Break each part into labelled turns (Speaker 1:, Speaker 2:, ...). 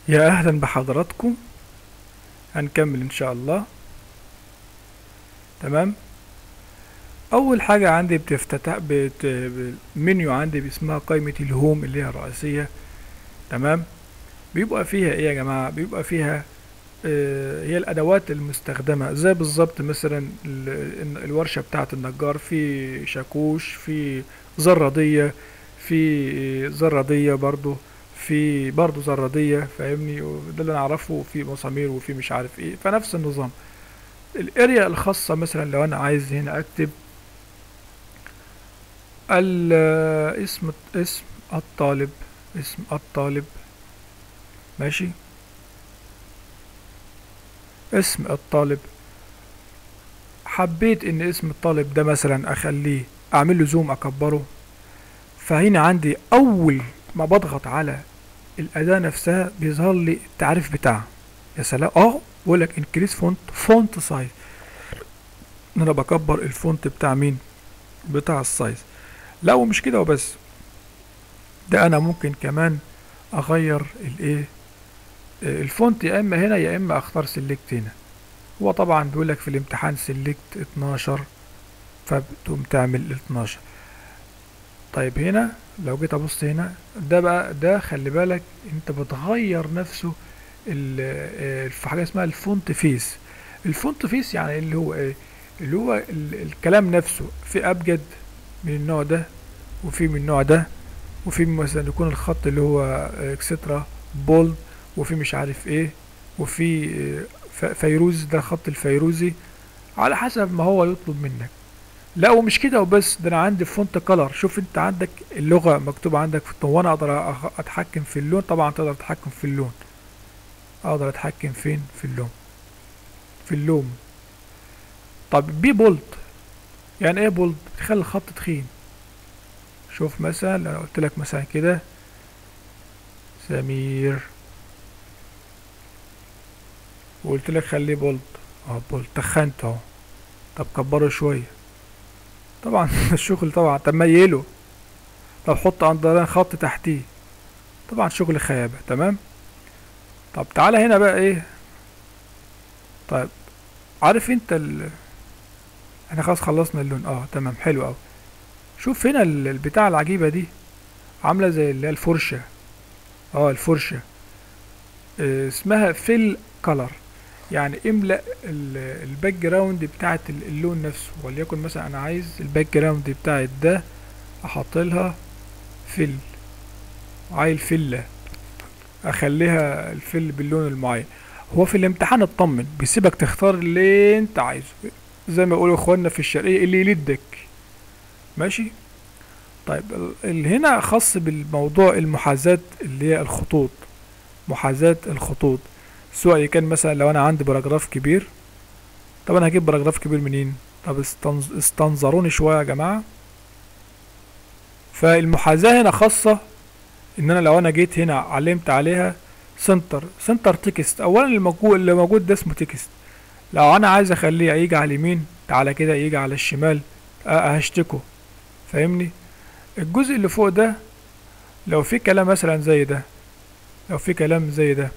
Speaker 1: يا اهلا بحضراتكم هنكمل ان شاء الله تمام اول حاجه عندي بتفتتح بت... المنيو عندي اسمها قائمه الهوم اللي هي الرئيسيه تمام بيبقى فيها ايه يا جماعه بيبقى فيها آه هي الادوات المستخدمه زي بالظبط مثلا ال- الورشه بتاعه النجار في شاكوش في زراديه في زراديه برضو في برضو زراديه فاهمني وده اللي نعرفه في مسامير وفي مش عارف ايه فنفس النظام الاريا الخاصه مثلا لو انا عايز هنا اكتب ال اسم اسم الطالب اسم الطالب ماشي اسم الطالب حبيت ان اسم الطالب ده مثلا اخليه اعمل له زوم اكبره فهنا عندي اول ما بضغط على الاداة نفسها بيظهر لي التعريف بتاعها يا سلام اه بقول لك انكريس فونت فونت سايز ان انا بكبر الفونت بتاع مين بتاع السايز لا ومش كده وبس ده انا ممكن كمان اغير الايه آه، الفونت يا اما هنا يا اما اختار سيلكت هنا هو طبعا بيقول لك في الامتحان سيلكت 12 فبتقوم تعمل ال 12 طيب هنا لو جيت ابص هنا ده بقى ده خلي بالك انت بتغير نفسه ال- آه، في حاجه اسمها الفونت فيس الفونت فيس يعني اللي هو ايه اللي هو ال- الكلام نفسه في ابجد من النوع ده وفي من النوع ده وفي مثلا يكون الخط اللي هو اكسترا بولد وفي مش عارف ايه وفي آه، ف- فيروز ده الخط الفيروزي على حسب ما هو يطلب منك لا ومش كده وبس ده انا عندي فونت كلر شوف انت عندك اللغه مكتوبه عندك في الطن وانا اقدر أخ- اتحكم في اللون طبعا تقدر تتحكم في اللون اقدر اتحكم فين في اللون في اللون طب بي بولد يعني ايه بولد بتخلي الخط تخين شوف مثلا لو قلت لك مثلا كده سمير وقلت لك خليه بولد اه بولد تخنت اهو طب كبره شويه طبعا الشغل طبعا طب ميله طب حط اندرلاين خط تحتيه طبعا شغل خيابه تمام طب تعالى هنا بقى ايه طيب عارف انت ال... احنا خلاص خلصنا اللون اه تمام حلو اوي شوف هنا ال- البتاع العجيبه دي عامله زي اللي هي الفرشه اه الفرشه آه، اسمها فيل كلر يعني املأ ال- الباك جراوند بتاعت ال- اللون نفسه وليكن مثلا انا عايز الباك جراوند بتاعت ده احط لها فل عايز فلة اخليها الفل باللون المعين هو في الامتحان اطمن بيسيبك تختار اللي انت عايزه زي ما يقولوا اخواننا في الشرقية اللي يلدك ماشي طيب ال- ال- هنا خاص بالموضوع المحاذاة اللي هي الخطوط محاذاة الخطوط سواء كان مثلا لو انا عندي باراجراف كبير طب انا هجيب باراجراف كبير منين طب استنظ- استنظروني شويه يا جماعه فالمحاذاه هنا خاصه ان انا لو انا جيت هنا علمت عليها سنتر سنتر تكست اولا الموجود اللي موجود ده اسمه تكست لو انا عايز اخليه يجي على اليمين تعالى كده يجي على الشمال أه هشتكه فاهمني الجزء اللي فوق ده لو في كلام مثلا زي ده لو في كلام زي ده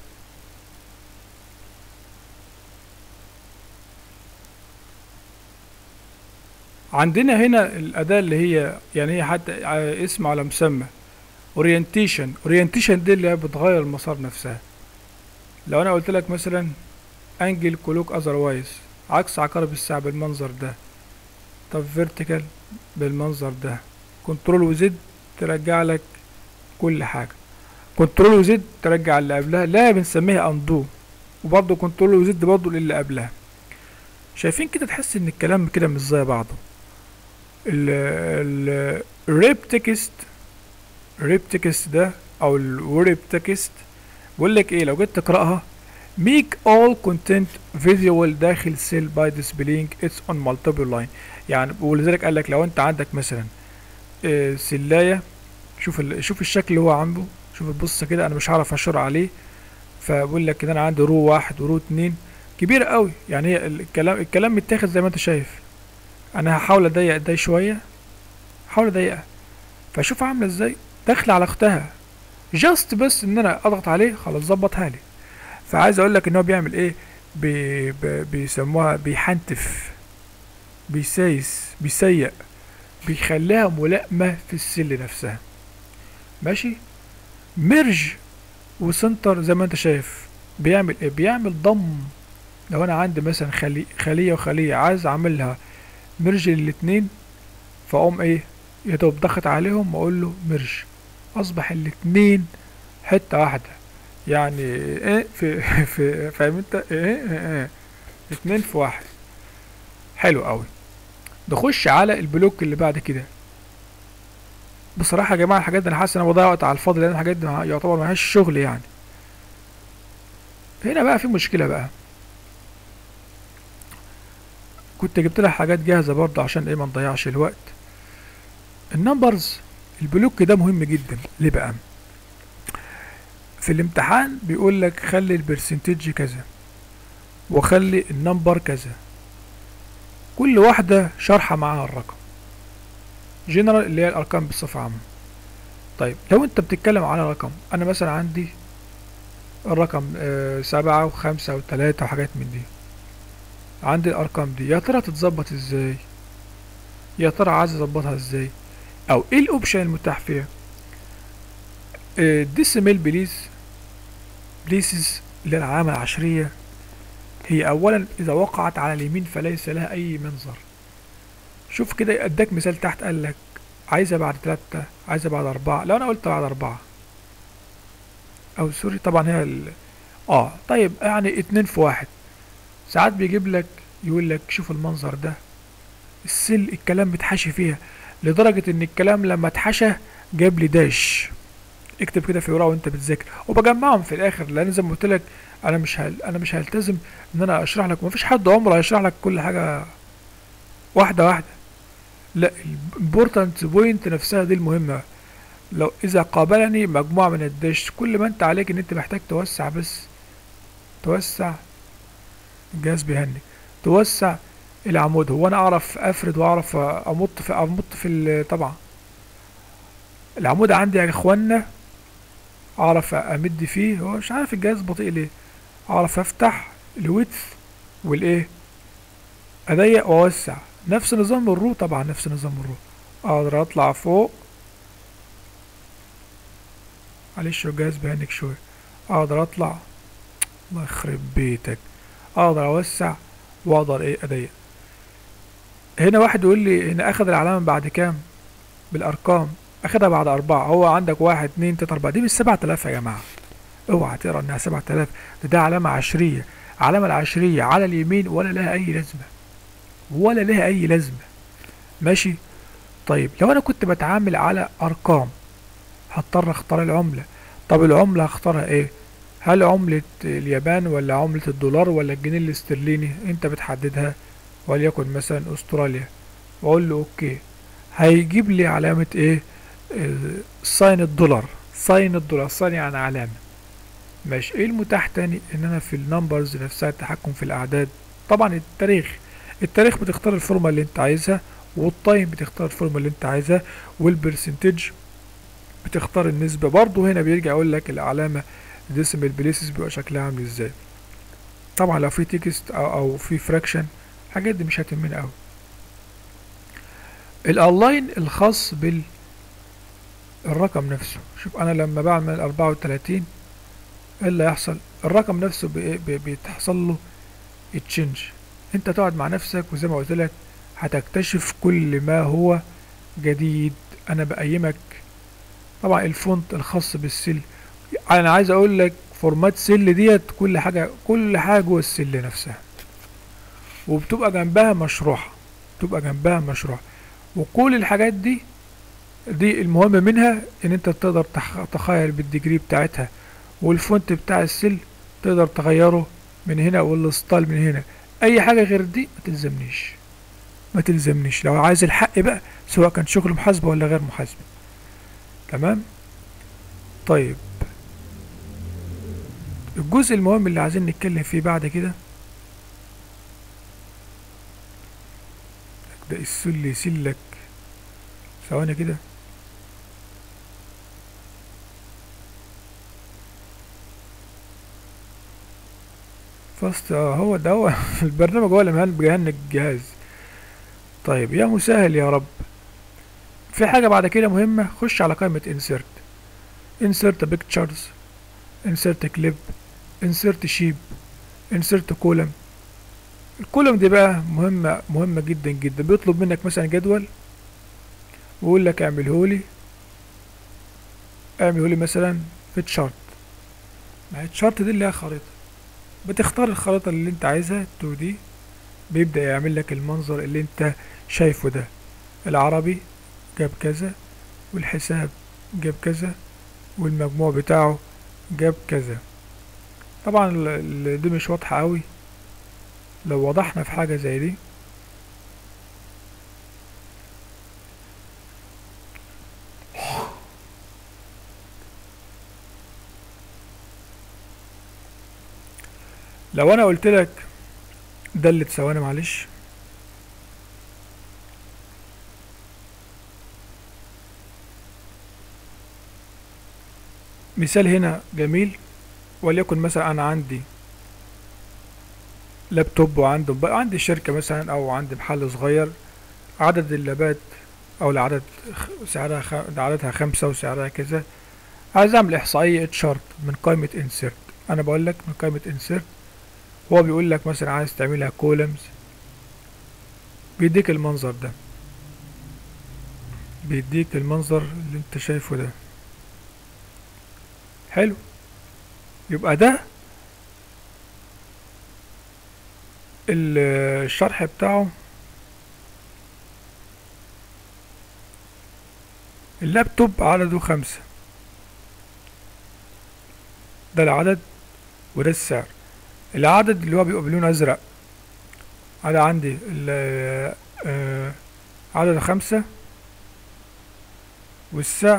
Speaker 1: عندنا هنا الأداة اللي هي يعني هي حتى ع- اسم على مسمى اورينتيشن اورينتيشن دي اللي هي بتغير المسار نفسها لو انا قلت لك مثلا انجل كلوك اذروايز عكس عقارب الساعة بالمنظر ده طب فيرتيكال بالمنظر ده كنترول وزد ترجع لك كل حاجة كنترول وزد ترجع اللي قبلها لا بنسميها اندو وبرضه كنترول وزد برضه اللي قبلها شايفين كده تحس ان الكلام كده مش زي بعضه ال الريب تكست ريب تكست ده او الوريب تكست بيقول لك ايه لو جيت تقراها make all content visual داخل cell by displaying its on multiple line يعني ولذلك قال لك لو انت عندك مثلا آه، سلاية شوف ال... شوف الشكل اللي هو عامله شوف البص كده انا مش هعرف اشر عليه فبقول لك كده انا عندي رو واحد ورو اتنين كبيرة قوي يعني هي الكلام الكلام متاخد زي ما انت شايف انا هحاول اضيق ده شوية هحاول اضيقها فشوف عاملة ازاي داخلة على اختها جاست بس ان انا اضغط عليه خلاص ظبطها لي فعايز اقول لك ان هو بيعمل ايه بي بي بيسموها بيحنتف بيسايس بيسيق بيخليها ملائمة في السل نفسها ماشي ميرج وسنتر زي ما انت شايف بيعمل ايه بيعمل ضم لو انا عندي مثلا خلي خلية وخلية عايز اعملها ميرج للاتنين فاقوم ايه يا دوب ضغط عليهم واقول له ميرج اصبح الاتنين حتة واحدة يعني ايه في في فاهم انت ايه, إيه, إيه اتنين في واحد حلو قوي نخش على البلوك اللي بعد كده بصراحة يا جماعة الحاجات دي انا حاسس ان انا بضيع وقت على الفاضي لان الحاجات دي يعتبر ملهاش شغل يعني هنا بقى في مشكلة بقى كنت جبت لها حاجات جاهزة برضه عشان ايه ما نضيعش الوقت النمبرز البلوك ده مهم جدا ليه بقى في الامتحان بيقول لك خلي البرسنتج كذا وخلي النمبر كذا كل واحدة شرحة معاها الرقم جنرال اللي هي الارقام بصفة عامة طيب لو انت بتتكلم على رقم انا مثلا عندي الرقم آه سبعة وخمسة وتلاتة وحاجات من دي عندي الارقام دي يا ترى تتظبط ازاي يا ترى عايز اظبطها ازاي او ايه الاوبشن المتاح فيها ديسيميل بليز بليسز اللي هي العلامة العشرية هي اولا اذا وقعت على اليمين فليس لها اي منظر شوف كده اداك مثال تحت قال لك عايزة بعد تلاتة عايزة بعد اربعة لو انا قلت بعد اربعة او سوري طبعا هي ال... اه طيب يعني اتنين في واحد ساعات بيجيب لك يقول لك شوف المنظر ده السل الكلام بيتحشي فيها لدرجة ان الكلام لما اتحشى جاب لي داش اكتب كده في ورقه وانت بتذاكر وبجمعهم في الاخر لان زي ما قلت لك انا مش هل... انا مش هلتزم ان انا اشرح لك مفيش حد عمره هيشرح لك كل حاجه واحده واحده لا الامبورتنت بوينت نفسها دي المهمه لو اذا قابلني مجموعه من الدش كل ما انت عليك ان انت محتاج توسع بس توسع الجهاز بيهنج توسع العمود هو انا اعرف افرد واعرف امط في امط في طبعا العمود عندي يا اخوانا اعرف امد فيه هو مش عارف الجهاز بطيء ليه اعرف افتح الويدث والايه اضيق واوسع نفس نظام الرو طبعا نفس نظام الرو اقدر اطلع فوق معلش الجهاز بيهنك شويه اقدر اطلع الله يخرب بيتك اقدر اوسع واقدر ايه اضيق هنا واحد يقول لي هنا اخد العلامه بعد كام بالارقام اخدها بعد اربعة هو عندك واحد اتنين تلاتة اربعة دي مش سبعة الاف يا جماعة اوعى تقرا انها سبعة الاف ده, ده علامة عشرية علامة العشرية على اليمين ولا لها اي لازمة ولا لها اي لازمة ماشي طيب لو انا كنت بتعامل على ارقام هضطر اختار العملة طب العملة هختارها ايه هل عملة اليابان ولا عملة الدولار ولا الجنيه الاسترليني انت بتحددها وليكن مثلا استراليا واقول له اوكي هيجيب لي علامة ايه ساين الدولار ساين الدولار ساين يعني علامة ماشي ايه المتاح تاني ان انا في النمبرز نفسها التحكم في الاعداد طبعا التاريخ التاريخ بتختار الفورمة اللي انت عايزها والتايم بتختار الفورمة اللي انت عايزها والبرسنتج بتختار النسبة برضو هنا بيرجع يقول لك العلامة ديسيمال بليسز بيبقى شكلها عامل ازاي طبعا لو في تكست او, أو في فراكشن الحاجات دي مش هتهمنا قوي الاونلاين الخاص بال الرقم نفسه شوف انا لما بعمل اربعة وتلاتين ايه اللي هيحصل الرقم نفسه بيتحصل له تشينج انت تقعد مع نفسك وزي ما قلت لك هتكتشف كل ما هو جديد انا بقيمك طبعا الفونت الخاص بالسل انا عايز اقول لك فورمات سل ديت كل حاجه كل حاجه جوه السل نفسها وبتبقى جنبها مشروحه بتبقى جنبها مشروع وكل الحاجات دي دي المهم منها ان انت تقدر تخيل بالديجري بتاعتها والفونت بتاع السل تقدر تغيره من هنا والستايل من هنا اي حاجه غير دي ما تلزمنيش ما تلزمنيش لو عايز الحق بقى سواء كان شغل محاسبه ولا غير محاسبه تمام طيب الجزء المهم اللي عايزين نتكلم فيه بعد كده ده السل يسلك ثواني كده فاست اه هو ده هو البرنامج هو اللي مهل- بيهنج الجهاز طيب يا مسهل يا رب في حاجة بعد كده مهمة خش على قائمة insert insert pictures insert clip insert sheep insert column الكولوم دي بقى مهمة مهمة جدا جدا بيطلب منك مثلا جدول ويقول لك اعمله لي اعمله لي مثلا في تشارت ما هي التشارت دي اللي هي خريطة بتختار الخريطة اللي انت عايزها 2 دي بيبدأ يعمل لك المنظر اللي انت شايفه ده العربي جاب كذا والحساب جاب كذا والمجموع بتاعه جاب كذا طبعا ال- ال- دي مش واضحة قوي لو وضحنا في حاجة زي دي لو انا قلت لك دلة ثواني معلش مثال هنا جميل وليكن مثلا انا عندي لابتوب وعنده بقى عندي شركة مثلا او عندي محل صغير عدد اللابات او العدد خ- سعرها خ... عددها خمسة وسعرها كذا عايز اعمل احصائية تشارت من قائمة insert انا بقول لك من قائمة insert هو بيقول لك مثلا عايز تعملها كولمز بيديك المنظر ده بيديك المنظر اللي انت شايفه ده حلو يبقى ده ال- الشرح بتاعه اللابتوب عدده خمسة ده العدد وده السعر العدد اللي هو بيبقى بلون ازرق انا عندي ال- آه، عدد خمسة والسعر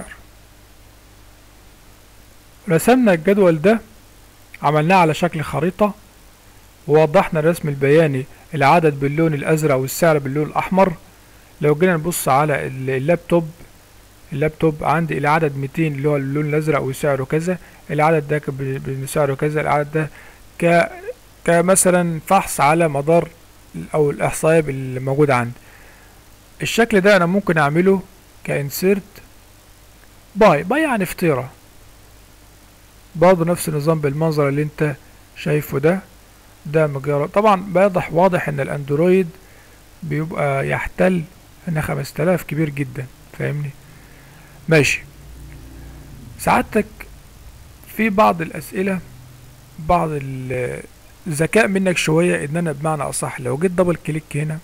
Speaker 1: رسمنا الجدول ده عملناه على شكل خريطة ووضحنا الرسم البياني العدد باللون الأزرق والسعر باللون الأحمر لو جينا نبص على ال- اللابتوب اللابتوب عندي العدد 200 اللي هو اللون الأزرق وسعره كذا العدد ده ك- ب- بسعره كذا العدد ده ك كمثلا فحص على مدار ال- أو الإحصائية اللي موجودة عندي الشكل ده أنا ممكن أعمله كإنسيرت باي باي يعني فطيرة برضه نفس النظام بالمنظر اللي انت شايفه ده ده مجرد طبعا واضح واضح ان الاندرويد بيبقى يحتل ان 5000 كبير جدا فاهمني ماشي سعادتك في بعض الاسئله بعض ال- الذكاء منك شويه ان انا بمعنى اصح لو جيت دبل كليك هنا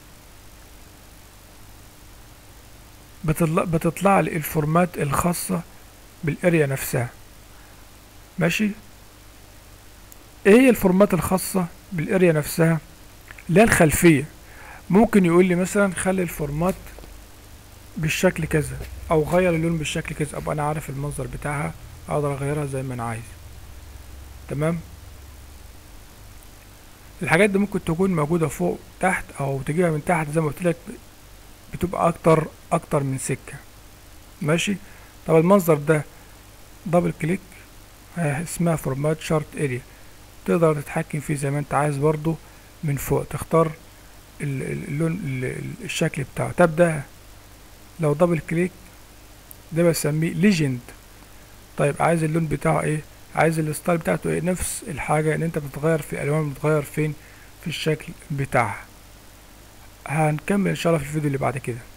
Speaker 1: بتطلع, بتطلع لي الفورمات الخاصه بالاريا نفسها ماشي ايه هي الفورمات الخاصة بالاريا نفسها اللي هي الخلفية ممكن يقول لي مثلا خلي الفورمات بالشكل كذا او غير اللون بالشكل كذا ابقى انا عارف المنظر بتاعها اقدر اغيرها زي ما انا عايز تمام الحاجات دي ممكن تكون موجودة فوق تحت او تجيبها من تحت زي ما قلت لك بتبقى اكتر اكتر من سكة ماشي طب المنظر ده دبل كليك آه، اسمها فورمات شارت اريا تقدر تتحكم فيه زي ما انت عايز برضو من فوق تختار ال- ال- اللون ال- ال- الشكل بتاعه طب ده لو دبل كليك ده بسميه ليجند طيب عايز اللون بتاعه ايه عايز الستايل بتاعته ايه نفس الحاجة ان انت بتغير في الالوان بتغير فين في الشكل بتاعها هنكمل ان شاء الله في الفيديو اللي بعد كده